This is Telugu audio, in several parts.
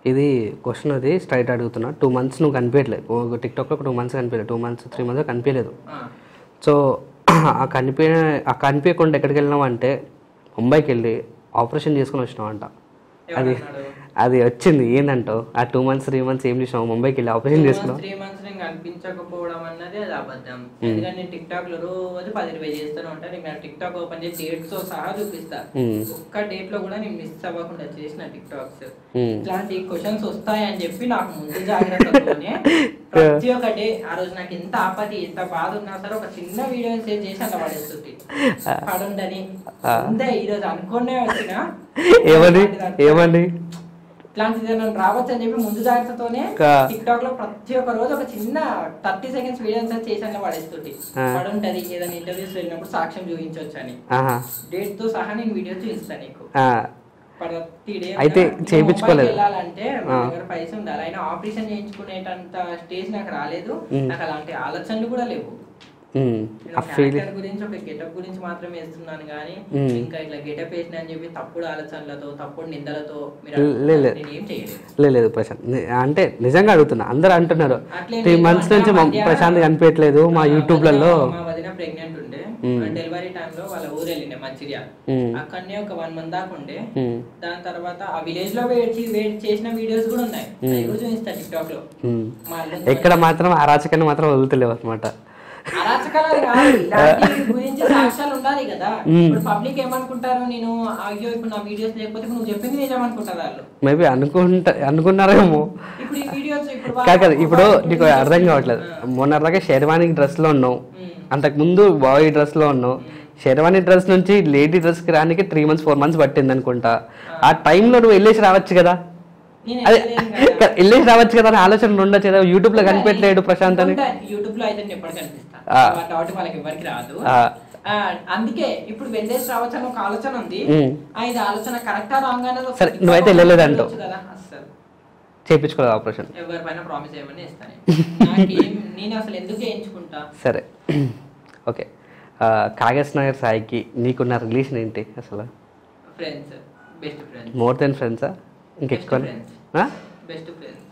ఇది క్వశ్చన్ అది స్ట్రైట్ అడుగుతున్నా టూ మంత్స్ నువ్వు కనిపించలేదు ఒక టిక్టాక్లో టూ మంత్స్ కనిపించలేదు టూ మంత్స్ త్రీ మంత్స్ కనిపించలేదు ఆ, సో ఆ కనిపి ఆ కనిపించకుండా ఎక్కడికి వెళ్ళినావు అంటే ముంబైకి వెళ్ళి ఆపరేషన్ చేసుకుని వచ్చినావు అంట అది ఎవరన్నాడు? అది వచ్చింది ఏందంటావు ఆ టూ మంత్స్ త్రీ మంత్స్ ఏం చేసినావు ముంబైకి వెళ్ళి ఆపరేషన్ చేసుకున్నావు త్రీ మంత్స్ నేను కనిపించకపోవడం అన్నది అది అబద్ధం ఎందుకంటే నేను టిక్ టాక్ లో రోజు పది ఇరవై చేస్తూనే ఉంటాను నేను టిక్ టాక్ ఓపెన్ చేసి డేట్స్ తో సహా చూపిస్తా మ్మ్. ఒక్క డేట్ లో కూడా నేను మిస్ అవ్వకుండా చేసిన టిక్ టాక్స్ మ్మ్. ఇట్లాంటి క్వశ్చన్స్ వస్తాయని చెప్పి నాకు ముందు జాగ్రత్తతోనే ప్రతి ఒక్క డే ఆ రోజు నాకు ఎంత ఆపతి ఎంత బాధ ఉన్నా సరే ఒక చిన్న వీడియో సేవ్ చేసి అలా పడేస్తుంది పడుండని అంతే ఈ రోజు అనుకునే వచ్చిన ఏమని ఏమని ఇట్లాంటిది నన్ను రావచ్చు అని చెప్పి ముందు జాగ్రత్తతోనే కా- టిక్ టాక్ లో ప్రతి ఒక్క రోజు ఒక చిన్న థర్టీ సెకండ్స్ వీడియోస్ చేసాను పడేస్తుంది ఆ. పడుంటది ఏదైనా ఇంటర్వ్యూస్ వెళ్ళినప్పుడు సాక్ష్యం చూపించవచ్చు అని ఆహా డేట్ తో సహా నేను వీడియో చూపిస్తాను నీకు ఆ, ప్రతి డే అయితే ఇంకా చేయించుకోలేదు. ముంబైకి వెళ్ళాలంటే నా ఆ. దగ్గర పైసలు ఉండాలి అయినా ఆపరేషన్ చేయించుకునేటంత స్టేజ్ నాకు రాలేదు మ్. నాకు అలాంటి ఆలోచనలు కూడా లేవు ఉమ్, నేను ఆ ఒక ఫీల్ character గురించి ఒక గెటప్ గురించి మాత్రమే వేస్తున్నాను కానీ మ్. ఇంకా ఇట్లా గెటప్ వేసిన అని చెప్పి తప్పుడు ఆలోచనలతో తప్పుడు నిందలతో మీరు లే- లే. నేను ఏం చేయలేదు లేదు ప్రశాంత్ ని- అంటే నిజంగా అడుగుతున్నా అందరూ అంటున్నారు అట్లే త్రీ లేదు. మంత్స్ నుంచి అంటే మా మధ్య- ప్రశాంత్ కనిపించట్లేదు మా ఆ యూట్యూబ్లలో వదిన- మా వదిన ప్రెగ్నెంట్ ఉండే మ్. డెలివరీ టైంలో వాళ్ళ ఊరు వెళ్ళిండే మంచిర్యాల మ్. అక్కడనే ఒక వన్ మంత్ దాకా ఉండే ఉమ్, దాని తర్వాత ఆ విలేజ్ లో వెయిట్ వెయిట్ చేసిన వీడియోస్ కూడా ఉన్నాయి అవి కూడా చూపిస్తా టిక్ టాక్ లో ఉమ్. మా అల్లుడు ఎక్కడ మాత్రం అరాచకాన్ని మాత్రం వదులుతలేవు అనమాట అరాచకాలు కాదు, ఇలాంటి గురించి సాక్ష్యాలు ఉండాలి కదా మ్మ్. ఇప్పుడు పబ్లిక్ ఏమనుకుంటారు నేను అయ్యో ఇప్పుడు నా వీడియోస్ లేకపోతే ఇప్పుడు నువ్వు చెప్పింది నిజం అనుకుంటారు వాళ్ళు మేబీ అనుకుంటా అనుకున్నారేమో ఇప్పుడు ఈ వీడియోస్ ఇప్పుడు కాదు కాదు వాళ్ళు- ఇప్పుడు వాళ్ళు నీకు అర్థం కావట్లేదు మొన్న దాకా షెర్వానీ డ్రెస్లో ఉన్నావు మ్మ్. అంతకు ముందు బాయ్ డ్రెస్లో ఉన్నావు షెర్వానీ డ్రెస్ నుంచి లేడీ డ్రెస్కి రానికి త్రీ మంత్స్ ఫోర్ మంత్స్ పట్టింది అనుకుంటా ఆ టైంలో నువ్వు వెళ్ళేసి రావచ్చు కదా నేను అదే వెళ్ళలేను కదా. వెళ్ళేసి రావచ్చు కదా అని ఆలోచన ఉండొచ్చు కదా యూట్యూబ్ లో కనిపెట్టలేడు ప్రశాంత్ అని యూట్యూబ్ లో అయితే నేను ఎప్పుడు కనిపిస్తా ఆ. ఆ డౌట్ వాళ్ళకి ఎవరికి రాదు ఆ. ఆ, అందుకే ఇప్పుడు వెళ్ళేసి రావచ్చు అని ఒక ఆలోచన ఉంది మ్మ్. ఆ, ఇది ఆలోచన కరెక్టా రాంగ్ అనేది ఒక సరే, TikTok నువ్వైతే లో వెళ్ళలేదంటావు. చూడొచ్చు కదా అస్సలు చేయించుకోలేదు ఆపరేషన్ ఎవరిపైన ప్రామిస్ చేయమని ఇస్తాను నాకేం నేను అసలు ఎందుకు చేయించుకుంటా సరే ఓకే ఆ, కాగస్ నగర్ సాయికి నీకున్న రిలేషన్ ఏంటి అసలు friends best friends more than ఫ్రెండ్సా ఇంకెక్కువ friends. బెస్ట్ ఫ్రెండ్స్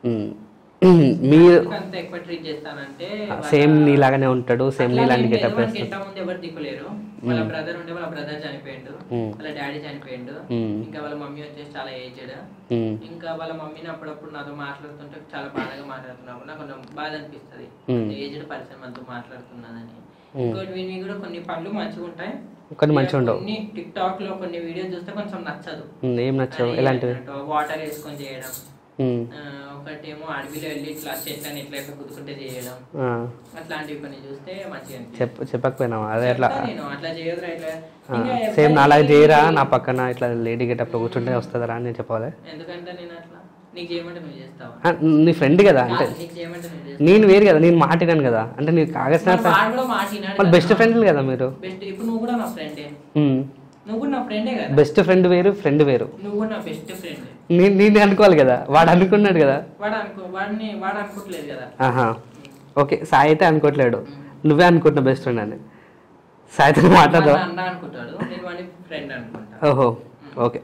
మీరు అంత ఎక్కువ ట్రీట్ చేస్తానంటే సేమ్ నీలాగానే ఉంటాడు సేమ్ నీలాంటి గెటప్ మనకి వేస్తాడు ఎంత ముందు ఎవరు దిక్కులేరు వాళ్ళ బ్రదర్ ఉంటే వాళ్ళ బ్రదర్ చనిపోయిండు మ్మ్. వాళ్ళ డాడీ చనిపోయిండు మ్మ్. ఇంకా వాళ్ళ మమ్మీ వచ్చేసి చాలా ఏజ్డ్ మ్మ్. ఇంకా వాళ్ళ మమ్మీని అప్పుడప్పుడు నాతో మాట్లాడుతుంటే చాలా బాధగా మాట్లాడుతున్నప్పుడు నాకు కొంచెం బాధ అనిపిస్తుంది మ్మ్. ఏజ్డ్ పర్సన్ మనతో మాట్లాడుతున్నానని మ్మ్. ఇంకోటి వీని కూడా కొన్ని పనులు మంచిగా ఉంటాయి కొన్ని మంచిగా ఉండవు కొన్ని టిక్ టాక్ లో కొన్ని వీడియోస్ చూస్తే కొంచెం నచ్చదు మ్మ్, ఏం నచ్చావు ఎలాంటివి వాటర్ వేసుకొని చేయడం మ్మ్. ఆ, ఒకటేమో అడవిలో వెళ్ళి ఇట్లా చెట్లని ఇట్లా ఇట్లా కుదుకుంటే చేయడం ఆ, అట్లాంటివి కొన్ని చూస్తే మంచిగా అనిపిస్తుంది. చెప్ చెప్పకపోయినావా అదే అట్లా చెప్తా నేను అట్లా చేయదురా ఇట్లా ఇంకా సేమ్ ఎవరికి- నాలాగా చేయరా నా పక్కన ఇట్లా లేడీ గెటప్లో కూర్చుంటే వస్తుందా అని నేను చెప్పాలి ఎందుకంటే నేను అట్లా నీకు చేయమంటే నువ్వు చేస్తావా ఆ, నీ ఫ్రెండ్ కదా అంటే నీకు చేయమంటే నువ్వు చేస్తావా నేను వేరు కదా నేను మాటినాను కదా అంటే నీకు కాగస్ మరి వాడు కూడా మాటినాడు వాళ్ళు బెస్ట్ ఫ్రెండ్లు కదా మీరు బెస్ట్ ఇప్పుడు నువ్వు కూడా నా ఫ్రెండే మ్మ్. నువ్వు కూడా నా ఫ్రెండే కదా బెస్ట్ ఫ్రెండ్ వేరు ఫ్రెండ్ వేరు నువ్వు కూడా నా బెస్ట్ ఫ్రెండ్ నేను నేను అనుకోవాలి కదా వాడు అనుకున్నాడు కదా వాడు అనుకో వాడిని వాడు అనుకోవట్లేదు కదా ఆహా ఓకే సాయి అయితే అనుకోవట్లేడు నువ్వే అనుకుంటున్నావు బెస్ట్ ఫ్రెండ్ అని సాయితో మాట్లాడదాం వాడు అన్న అనుకుంటాడు నేను వాడిని ఫ్రెండ్ అనుకుంటా ఓహో ఓకే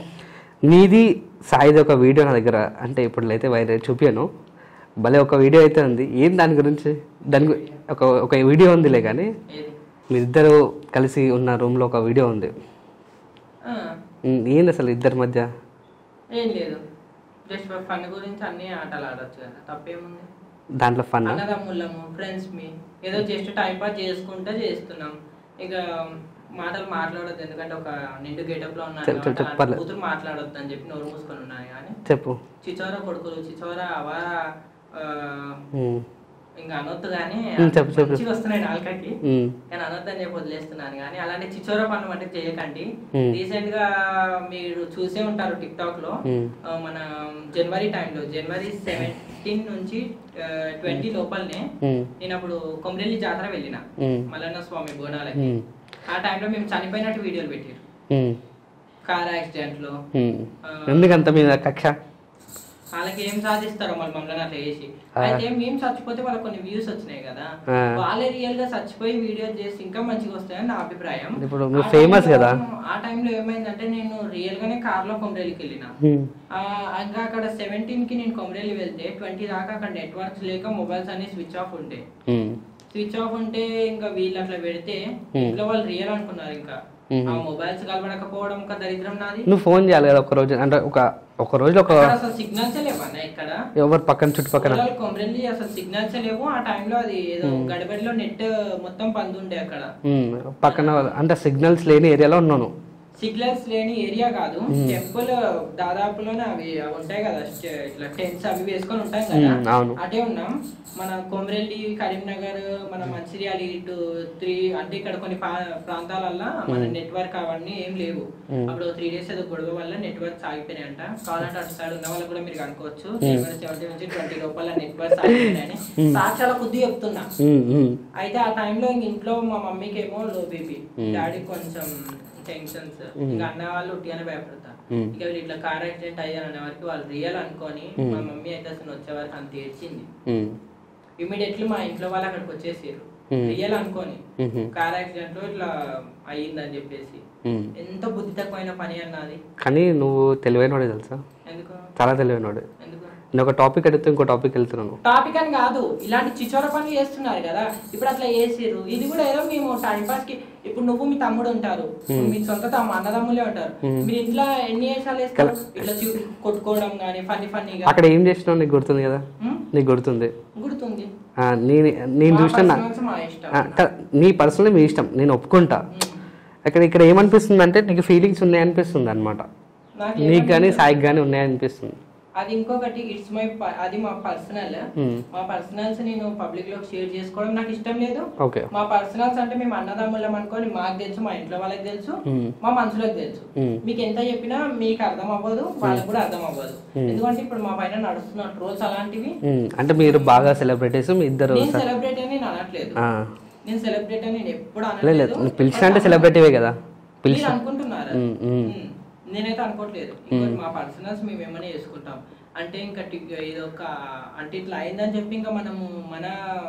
నీది సాయిది ఒక వీడియో నా దగ్గర అంటే ఇప్పుడు అయితే వైరల్ చూపాను భలే ఒక వీడియో అయితే ఉంది ఏం దాని గురించి దాని గు- ఒక ఒక వీడియో ఉందిలే కానీ ఏది మీరిద్దరు కలిసి ఉన్న రూమ్లో ఒక వీడియో ఉంది ఆ, ఉమ్, ఏంది అసలు ఇద్దరి మధ్య ఏం లేదు జస్ట్ ఫన్ గురించి అన్ని ఆటలు ఆడొచ్చు కదా తప్పేముంది దాంట్లో ఫన్ అన్నదమ్ముళ్ళము ఫ్రెండ్స్ మీ ఏదో జస్ట్ టైం పాస్ చేసుకుంటా చేస్తున్నాం ఇక మాటలు మాట్లాడొద్దు ఎందుకంటే ఒక నిండు గెటప్ లో ఉన్నాను చెప్పు, చెప్పు, కాబట్టి పర్లేదు. కూతురు మాట్లాడొద్దు అని చెప్పి నోరు మూసుకొని ఉన్నాను కానీ చెప్పు చిచోర కొడుకులు చిచోర అవా ఆ, ఉమ్, ఇంకా అనొద్దు కానీ ఉమ్, చెప్పు, చెప్పు. మంచిగా వస్తున్నాయి నాలుకకి ఉమ్, నేను అనొద్దని చెప్పి వదిలేస్తున్నాను కానీ అలాంటి చిచోర పనులు అంటే చేయకండి Hmm. రీసెంట్ గా మీరు చూసే ఉంటారు టిక్ టాక్ లో ఉమ్, ఆ, మన జనవరి టైంలో జనవరి సెవెంటీన్ నుంచి ట్వంటీ లోపలనే ఉమ్, నేను అప్పుడు కొమరెల్లి జాతర వెళ్ళిన ఉమ్, మల్లన్న స్వామి బోనాలకి ఉమ్, ఆ టైంలో మేము చనిపోయినట్టు వీడియోలు పెట్టారు ఉమ్, కార్ యాక్సిడెంట్ లో ఉమ్. ఎందుకంత మీద కక్ష వాళ్ళకి ఏం సాధిస్తారో మళ్ళీ మమ్మల్ని అట్లా చేసి ఆ. అయితే మేము చచ్చిపోతే వాళ్ళకి కొన్ని వ్యూస్ వచ్చినాయి కదా ఆ. వాళ్ళే రియల్ గా చచ్చిపోయి వీడియో చేసి ఇంకా మంచిగా వస్తాయని నా అభిప్రాయం ఇప్పుడు మీరు ఆ famous టైంలో- కదా. ఆ టైంలో ఏమైందంటే నేను రియల్ గానే కార్ లో కొమరేలికి వెళ్ళిన ఉమ్, ఆ, ఇంకా అక్కడ సెవెంటీన్ కి నేను కొమరేలి వెళ్తే ట్వంటీ దాకా అక్కడ నెట్వర్క్స్ లేక మొబైల్స్ అన్ని స్విచ్ ఆఫ్ ఉంటే ఉమ్, స్విచ్ ఆఫ్ ఉంటే ఇంకా వీళ్ళు అట్లా పెడితే Hmm. ఇంట్లో వాళ్ళు రియల్ అనుకున్నారు ఇంకా Hmm. ఆ మొబైల్స్ కలపడకపోవడం ఒక దరిద్రం నాది నువ్వు ఫోన్ చేయాలి కదా ఒక రోజు అంటే ఒక ఒక రోజులో ఒక అక్కడ అసలు సిగ్నల్స్ లేవన్నా ఇక్కడ ఎవరు పక్కన చుట్టుపక్కల పొలాలు కొమరెల్లి అసలు సిగ్నల్స్ లేవు ఆ టైంలో అది ఏదో గడబడిలో నెట్ మొత్తం పంది ఉండే అక్కడ ఉమ్, పక్కన వాళ్ళ- అంటే సిగ్నల్స్ లేని ఏరియాలో ఉన్నాను సిగ్నల్స్ లేని ఏరియా కాదు టెంపుల్ దాదాపులోనే అవి అవి ఉంటాయి కదా స్టే- ఇట్లా టెంట్స్ అవి వేసుకొని ఉంటాం కదా ఉమ్, అవును అటే ఉన్నాం మన కొమరెల్లి కరీంనగర్ మన మంచిర్యాల ఇటు త్రీ అంటే ఇక్కడ కొన్ని పా- ప్రాంతాలల్లో మన నెట్వర్క్ అవన్నీ ఏం లేవు Hmm. అప్పుడు త్రీ డేస్ ఏదో గొడవ వల్ల నెట్వర్క్ ఆగిపోయినాయంట కావాలంటే అటు సైడ్ ఉన్న వాళ్ళు కూడా మీరు కనుకోవచ్చు సెవెంటీ నుంచి ట్వంటీ లోపల నెట్వర్క్ ఆగిపోయినాయని సాక్ష్యాల కొద్ది చెప్తున్నా ఉమ్, ఉమ్, అయితే ఆ టైంలో ఇంక ఇంట్లో మా మమ్మీకి ఏమో లో బీపీ డాడీ కొంచెం టెన్షన్స్ ఇంకా అన్న వాళ్ళు ఉట్టిగానే భయపడతారు Hmm. ఇక వీళ్ళు ఇట్లా కార్ యాక్సిడెంట్ అయ్యారు అనే వరకు వాళ్ళు రియల్ అనుకొని మా మమ్మీ అయితే అసలు వచ్చే వరకు అంత ఏడ్చింది ఉమ్, ఇమీడియట్లీ మా ఇంట్లో వాళ్ళు అక్కడికి వచ్చేసారు Hmm. రియల్ అనుకొని ఉమ్, కార్ యాక్సిడెంట్ లో ఇట్లా అయ్యిందని చెప్పేసి ఉమ్. ఎంత బుద్ధి తక్కువైన పని అన్నది కానీ నువ్వు తెలివైనవాడే తెలుసా ఎందుకు చాలా తెలివైనవాడు ఎందుకు నేను ఒక టాపిక్ అడిగితే ఇంకో టాపిక్ వెళ్తున్నాను టాపిక్ అని కాదు ఇలాంటి చిచోర పనులు చేస్తున్నారు కదా ఇప్పుడు అట్లా చేసిర్రు ఇది కూడా ఏదో మేము టైం పాస్ కి ఇప్పుడు నువ్వు మీ తమ్ముడు ఉంటారు మీ సొంత తమ్ము అన్నదమ్ములే ఉంటారు మీరు ఇంట్లో ఎన్ని వేషాలు వేస్తారు ఇట్లా చూ- కొట్టుకోవడం కానీ ఫన్నీ ఫన్నీగా అక్కడ ఏం చేసినావు నీకు గుర్తుంది కదా నీకు గుర్తుంది గుర్తుంది ఆ, నేను నేను మా చూసిన personals మా ఇష్టం ఆ, క- నీ పర్సనల్ మీ ఇష్టం నేను ఒప్పుకుంటా అక్కడ ఇక్కడ ఏమనిపిస్తుంది అంటే నీకు ఫీలింగ్స్ ఉన్నాయి అనిపిస్తుంది అనమాట నాకు నీకు కానీ సాయికి కానీ ఉన్నాయి అనిపిస్తుంది అది ఇంకొకటి ఇట్స్ మై అది మా పర్సనల్ ఉమ్, మా పర్సనల్స్ నేను పబ్లిక్ లో షేర్ చేసుకోవడం నాకు ఇష్టం లేదు ఓకే మా పర్సనల్స్ అంటే మేము అన్నదమ్ములం అనుకోని మాకు తెలుసు మా ఇంట్లో వాళ్ళకి తెలుసు ఉమ్, మా మనసులకు తెలుసు ఉమ్, మీకు ఎంత చెప్పినా మీకు అర్థం అవ్వదు వాళ్ళకి కూడా అర్థం అవ్వదు ఎందుకంటే ఇప్పుడు మా పైన నడుస్తున్న ట్రోల్స్ అలాంటివి ఉమ్. అంటే మీరు బాగా సెలబ్రిటీస్ మీ ఇద్దరు నేను సెలబ్రేట్ అని నేను అనట్లేదు ఆ, నేను సెలబ్రేట్ అని నేను ఎప్పుడు లేదు లేదు అనట్లేదు నువ్వు పిలిచిన అంటే సెలబ్రిటీవే కదా మీరు పిలిచిన అనుకుంటున్నారా ఉమ్, ఉమ్, ఉమ్. నేనైతే అనుకోవట్లేదు ఇంకోటి మా పర్సనల్స్ మేము ఏమైనా చేసుకుంటాం అంటే ఇంకా టి- ఇది ఒక అంటే ఇట్లా అయిందని చెప్పి ఇంకా మనము మన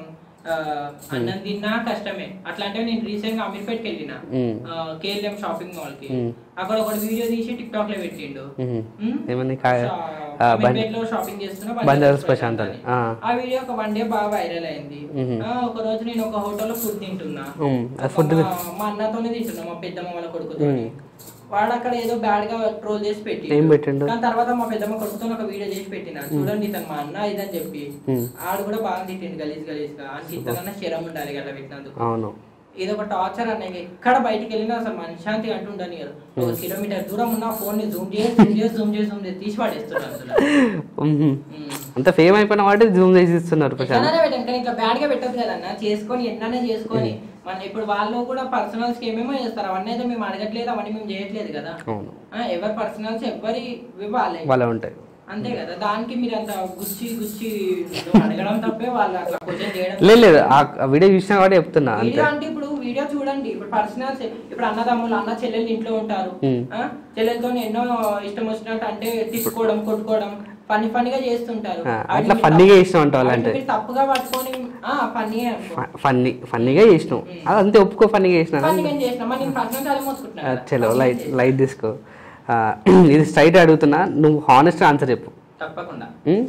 ఆ, అన్నం తిన్నా కష్టమే అట్లా అంటే నేను రీసెంట్ గా అమీర్పేట్కి వెళ్ళిన ఉమ్, కేఎల్ఎం షాపింగ్ మాల్ కి ఉమ్. అక్కడ ఒక వీడియో తీసి టిక్ టాక్ లో పెట్టిండు ఉమ్. ఉమ్. ఏమని కా- షా- ఆ, బండి అమీర్పేట్లో షాపింగ్ చేస్తున్నా బంజారాస్ ప్రశాంత్ అని. ఆ. ఆ వీడియో ఒక వన్ డే బాగా వైరల్ అయింది మ్మ్. ఆ, ఒక రోజు నేను ఒక హోటల్లో ఫుడ్ తింటున్నా ఉమ్, ఆ ఒక ఫుడ్ మా- మా అన్నతోనే తింటున్నా మా పెద్దమ్మ వాళ్ళ కొడుకుతో వాడు అక్కడ ఏదో బ్యాడ్ గా ట్రోల్ చేసి పెట్టి ఏం పెట్టిండు? కానీ తర్వాత మా పెద్దమ్మ కొడుకుతో ఒక వీడియో చేసి పెట్టిన చూడండి ఇతను మా అన్న ఇదని చెప్పి ఉమ్, ఆడు కూడా బాగా తిట్టిండు గలీజ్ గలీజ్ గా అని ఇతనన్నా శరం ఉండాలి అట్లా పెట్టినందుకు అవును ఇది ఒక టార్చర్ అన్న ఇంక ఎక్కడ బయటికి వెళ్ళినా అసలు మనశ్శాంతి అంటూ ఉండని కదా ఒక కిలోమీటర్ దూరం ఉన్న ఫోన్ ని జూమ్ చేసి జూమ్ చేసి జూమ్ చేసి జూమ్ చేసి తీసి పడేస్తున్నాను అందులో ఉమ్. ఉమ్. అంత ఫేమ్ అయిపోయిన వాటి జూమ్ చేసి ఇస్తున్నారు ప్రశాంత్ ఎన్నైనా పెట్టాం కానీ ఇట్లా బ్యాడ్ గా పెట్టదు కదన్న చేసుకొని ఎన్నైనా చేసుకొని మన ఇప్పుడు వాళ్ళు కూడా పర్సనల్స్ కి ఏమేమో చేస్తారు అవన్నీ అయితే మేము అడగట్లేదు అవన్నీ మేము చేయట్లేదు కదా అవును ఆ, ఎవరి పర్సనల్స్ ఎవరి ఇవ్వాలి వాళ్ళే ఉంటాయి అంతే కదా దానికి మీరు అంత గుచ్చి గుచ్చి నువ్వు అడగడం తప్పే వాళ్ళు అట్లా క్వశ్చన్ చేయడం లేదు లేదు ఆ ఆ వీడియో చూసిన వాడే చెప్తున్నా అంతే వీడియో అంటే ఇప్పుడు వీడియో చూడండి ఇప్పుడు పర్సనల్స్ ఇప్పుడు అన్నదమ్ములు అన్న చెల్లెలు ఇంట్లో ఉంటారు ఉమ్. ఆ, చెల్లెలతో ఎన్నో ఇష్టం వచ్చినట్టు అంటే తీసుకోవడం కొట్టుకోవడం ఫన్నీ ఫన్నీగా చేస్తుంటారు ఆ, అవి అట్లా మీరు ఫన్నీగా తప్పు- చేసినావు అంటావు అవి అలాంటి మీరు తప్పుగా పట్టుకొని ఆ ఫన్నీ అనుకో ఫన్నీ ఫన్నీగా చేసినావు అది అంతే ఒప్పుకో ఫన్నీగా చేసిన ఫన్నీగా చేసిన మరి నేను పర్సనల్ చాలా మోసుకుంటున్నా కదా. చలో లైట్ లైట్ తీసుకో ఆ, ఇది స్ట్రైట్ అడుగుతున్నా నువ్వు హానెస్ట్ ఆన్సర్ చెప్పు తప్పకుండా ఉమ్?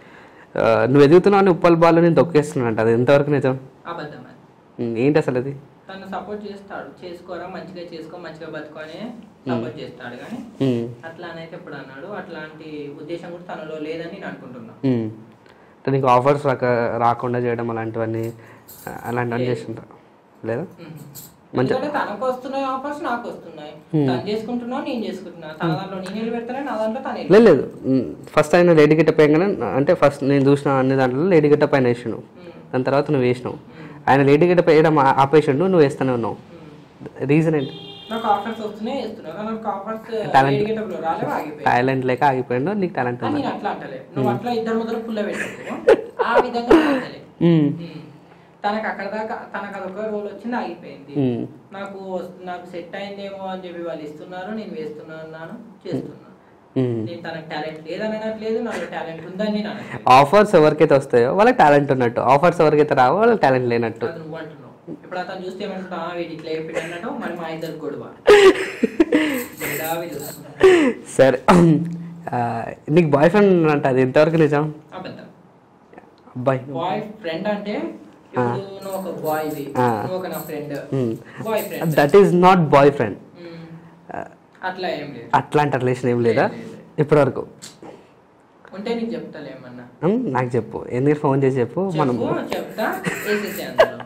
ఆ, నువ్వు ఎదుగుతున్నావు అని ఉప్పల్ బాల్ నేను తొక్కేస్తున్నావు అంట అది ఎంతవరకు నిజం అబద్ధం అది ఉమ్, ఏంటి అసలు అది తను సపోర్ట్ చేస్తాడు చేసుకోరా మంచిగా చేసుకో మంచిగా బతుకు అని సపోర్ట్ చేస్తాడు కానీ ఉమ్, అట్లా అనైతే ఎప్పుడు అన్నాడు అట్లాంటి ఉద్దేశం కూడా తనలో లేదని నేను అనుకుంటున్నా ఉమ్. అంటే నీకు ఆఫర్స్ రాక రాకుండా చేయడం అలాంటివన్నీ ఆ, అలాంటివన్నీ చేస్తుంటా లేదా మంచి- ఎందుకంటే తనకు వస్తున్నాయి ఆఫర్స్ నాకు వస్తున్నాయి తను చేసుకుంటున్నావు నేను చేసుకుంటున్నా తన దాంట్లో నేను వెళ్ళి పెడతానే నా దాంట్లో తను వెళ్ళి లేదు లేదు ఫస్ట్ ఆయన లేడీ గెటప్ వేయగానే అంటే ఫస్ట్ నేను చూసిన అన్ని దాంట్లో లేడీ గెటప్ ఆయన వేసినావు దాని తర్వాత నువ్వు వేసినావు ఆయన లేడీ గెటప్ వేయడం ఆ- ఆపేసిండు నువ్వు వేస్తూనే ఉన్నావు రీజన్ ఏంటి నాకు ఆఫర్స్ వస్తున్నాయి చేస్తున్నా నాకు ఆఫర్స్ Talent. ఎడిగేటప్పుడు రాలేవు ఆగిపోయి టాలెంట్ లేక ఆగిపోయిండు నీకు టాలెంట్ కానీ ఉంది నేను అట్లా అంటలే నువ్వు అట్లా ఇద్దరు ముద్ర పుల్ల పెట్టకు ఆ విధంగా నేను అంటలే ఉమ్, ఉమ్. తనకు అక్కడ దాకా తనకు అదొక రోల్ వచ్చింది ఆగిపోయింది ఉమ్, నాకు వస్తు- నాకు సెట్ అయిందేమో అని చెప్పి వాళ్ళు ఇస్తున్నారు నేను వేస్తున్నా అన్నాను చేస్తున్నా ఉమ్. నేను తనకు టాలెంట్ లేదని అనట్లేదు నాకు టాలెంట్ ఉందని నేను అనట్లేదు ఆఫర్స్ ఎవరికైతే వస్తాయో వాళ్ళకి టాలెంట్ ఉన్నట్టు ఆఫర్స్ ఎవరికైతే రావో వాళ్ళకి టాలెంట్ లేనట్టు అది నువ్వు అంటున్నావు ఇప్పుడు అతను చూస్తే ఏమంటున్నా వీడి ఇట్లా అయిపోయింది అన్నట్టు మరి మా ఇద్దరు గొడవ గొడవ వీడు. సరే ఆ, నీకు బాయ్ ఫ్రెండ్ అంట అది ఎంతవరకు నిజం అబద్ధం అబ్బాయి బాయ్ ఫ్రెండ్ అంటే ఇప్పుడు నువ్వు ఒక బాయ్ ఆ. నువ్వు ఒక నా friend Hmm. Boy friend that is not boy friend అట్లా ఏం లేదు అట్లాంటి రిలేషన్ ఏం లేదా లేదు, లేదు. ఇప్పటివరకు ఉంటే నీకు చెప్తాలే ఏమన్నా ఉమ్, నాకు చెప్పు ఎందుకు ఫోన్ చేసి చెప్పు మనం చెప్పు చెప్తా వేసేసి అందులో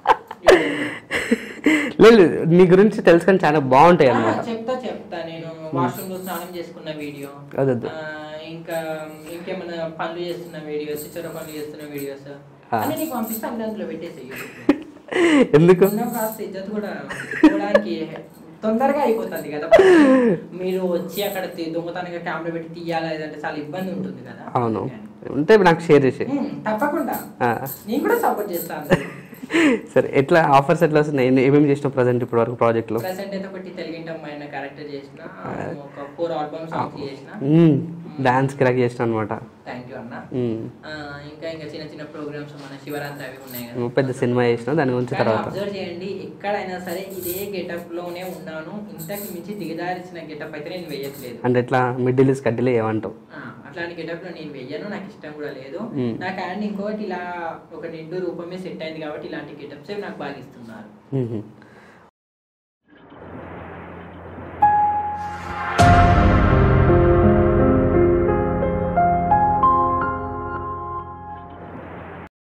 లేదు లేదు, నీ గురించి తెలుసుకొని చాలా బాగుంటాయి ఆ, అన్నమాట చెప్తా చెప్తా నేను వాష్రూమ్ లో స్నానం చేసుకున్న వీడియో అదొద్దు. ఆ, ఇంకా ఇంకేమైనా పనులు చేస్తున్న వీడియోస్ చిచ్చర పనులు చేస్తున్న వీడియోస్ ఆ. అన్ని నీకు పంపిస్తే అన్ని అందులో పెట్టేసి ఎందుకు ఉన్న కాస్త ఇజ్జత్ కూడా పోవడానికి తొందరగా అయిపోతుంది కదా మీరు వచ్చి అక్కడ తీ- దొంగతనంగా కెమెరా పెట్టి తీయాలి అదంటే చాలా ఇబ్బంది ఉంటుంది కదా అవును ఉంటే నాకు షేర్ చేసి ఉమ్, తప్పకుండా ఆ. నేను కూడా సపోర్ట్ చేస్తాను సరే ఎట్లా ఆఫర్స్ ఎట్లా వస్తున్నాయి ఎన్ని- ఏమేమి చేసినావు ప్రజెంట్ ఇప్పటి వరకు ప్రాజెక్ట్లో ప్రెసెంట్ అయితే ఒకటి తెలుగింటమ్మ ఆయన క్యారెక్టర్ చేసిన ఒక ఫోర్ ఆల్బమ్ సాంగ్స్ చేసిన డాన్స్ క్రాక్ చేసిన అనమాట థ్యాంక్ యూ అన్న ఆ, ఇంకా ఇంకా చిన్న చిన్న ప్రోగ్రామ్స్ మన శివరాత్రి అవి ఉన్నాయి కదా పెద్ద సినిమా చేసిన దాని గురించి కానీ తర్వాత అబ్జర్వ్ చేయండి ఎక్కడైనా సరే ఇదే గెటప్ లోనే ఉన్నాను ఇంతకు మించి దిగదారిచిన గెటప్ అయితే నేను వేయట్లేదు అంటే ఎట్లా మిడిల్ ఇస్ కడ్డీలు ఏమంటావు ఆ, అట్లాంటి గెటప్ లో నేను వెయ్యను నాకు ఇష్టం కూడా లేదు మ్మ్. నాకు అండ్ ఇంకోటి ఇలా ఒక నిండు రూపమే సెట్ అయింది కాబట్టి ఇలాంటి గెటప్స్ నాకు బాగా ఇస్తున్నారు మ్మ్.